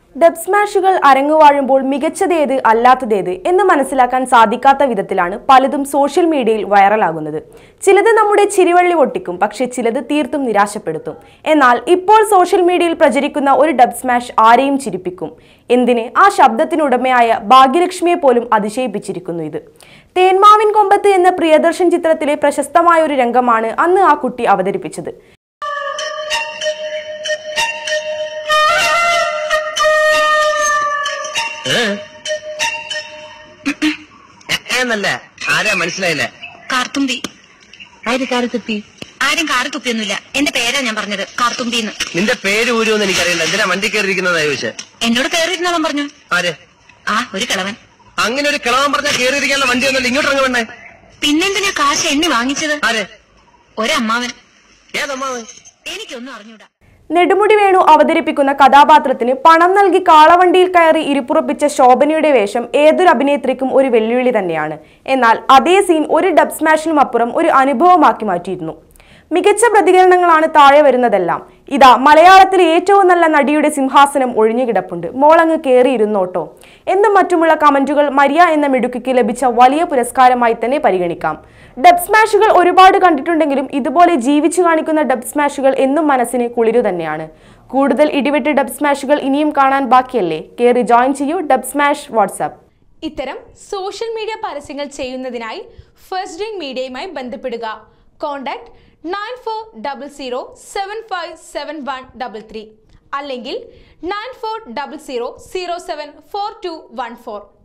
dub സ്മാഷുകൾ അരങ്ങുവാഴുമ്പോൾ മികച്ചതേത് അല്ലാത്തതേത് എന്ന് മനസ്സിലാക്കാൻ സാധിക്കാത്ത വിധത്തിലാണ് പലതും സോഷ്യൽ മീഡിയയിൽ വൈറലാകുന്നത് ചിലത് നമ്മുടെ ചിരിവള്ളി ഒട്ടിക്കും പക്ഷെ ചിലത് തീർത്തും നിരാശപ്പെടുത്തും എന്നാൽ ഇപ്പോൾ സോഷ്യൽ മീഡിയയിൽ പ്രചരിക്കുന്ന ഒരു ഡബ് സ്മാഷ് ആരെയും ചിരിപ്പിക്കും എന്തിന് ആ ശബ്ദത്തിനുടമയായ ഭാഗ്യലക്ഷ്മിയെ പോലും അതിശയിപ്പിച്ചിരിക്കുന്നു ഇത് തേന്മാവിൻ കൊമ്പത്ത് എന്ന പ്രിയദർശൻ ചിത്രത്തിലെ പ്രശസ്തമായ ഒരു രംഗമാണ് അന്ന് ആ കുട്ടി അവതരിപ്പിച്ചത് എന്നല്ല ആരാ മനസ്സിലായില്ല കാർത്തുമ്പി ആര് കാലത്തെത്തി ആരും കാറ് തുപ്പിയൊന്നുമില്ല എന്റെ പേരാ ഞാൻ പറഞ്ഞത് കാർത്തുമ്പിന്ന് നിന്റെ പേര് ഊരുമെന്ന് എനിക്കറിയില്ല എന്തിനാ വണ്ടി കയറിയിരിക്കുന്നതാ ചോദിച്ചേ എന്നോട് കയറിയിരുന്നോളം പറഞ്ഞു ആര് ആ ഒരു കിളവൻ അങ്ങനെ ഒരു കിളവൻ പറഞ്ഞാൽ കയറിയിരിക്കാനുള്ള വണ്ടി ഒന്നുമില്ല ഇങ്ങോട്ട് ഇറങ്ങ വേണ്ടേ പിന്നെന്തിനാ കാശ് എണ്ണി വാങ്ങിച്ചത് ആര് ഒരമ്മാവൻ ഏതമ്മാവ് എനിക്കൊന്നും അറിഞ്ഞൂടാ നെടുമുടി വേണു അവതരിപ്പിക്കുന്ന കഥാപാത്രത്തിന് പണം നൽകി കാളവണ്ടിയിൽ കയറി ഇരിപ്പുറപ്പിച്ച ശോഭനയുടെ വേഷം ഏതൊരു അഭിനേത്രിക്കും ഒരു വെല്ലുവിളി തന്നെയാണ് എന്നാൽ അതേ സീൻ ഒരു ഡബ് സ്മാഷിനും അപ്പുറം ഒരു അനുഭവമാക്കി മാറ്റിയിരുന്നു മികച്ച പ്രതികരണങ്ങളാണ് താഴെ വരുന്നതെല്ലാം ഇതാ മലയാളത്തിലെ ഏറ്റവും നല്ല നടിയുടെ സിംഹാസനം ഒഴിഞ്ഞുകിടപ്പുണ്ട് മോളങ്ങ് കയറിയിരുന്നോട്ടോ എന്നും മറ്റുമുള്ള കമന്റുകൾ മരിയ എന്ന മിടുക്കിക്ക് ലഭിച്ച വലിയ പുരസ്കാരമായി തന്നെ പരിഗണിക്കാം ഡബ് സ്മാഷുകൾ ഒരുപാട് കണ്ടിട്ടുണ്ടെങ്കിലും ഇതുപോലെ ജീവിച്ചു കാണിക്കുന്ന ഡബ് സ്മാഷുകൾ എന്നും മനസ്സിന് കുളിരു തന്നെയാണ് കൂടുതൽ ഇടിവെട്ട് ഡബ് സ്മാഷുകൾ ഇനിയും കാണാൻ ബാക്കിയല്ലേ കയറി ജോയിൻ ചെയ്യൂ ഡബ് സ്മാഷ് വാട്സാപ്പ് ഇത്തരം സോഷ്യൽ മീഡിയ പരസ്യങ്ങൾ ചെയ്യുന്നതിനായി ഫസ്റ്റ് ഡ്രിങ്ക് മീഡിയയുമായി ബന്ധപ്പെടുക contact nine four double zero seven five seven one double three അല്ലെങ്കിൽ nine four double zero zero seven four two one four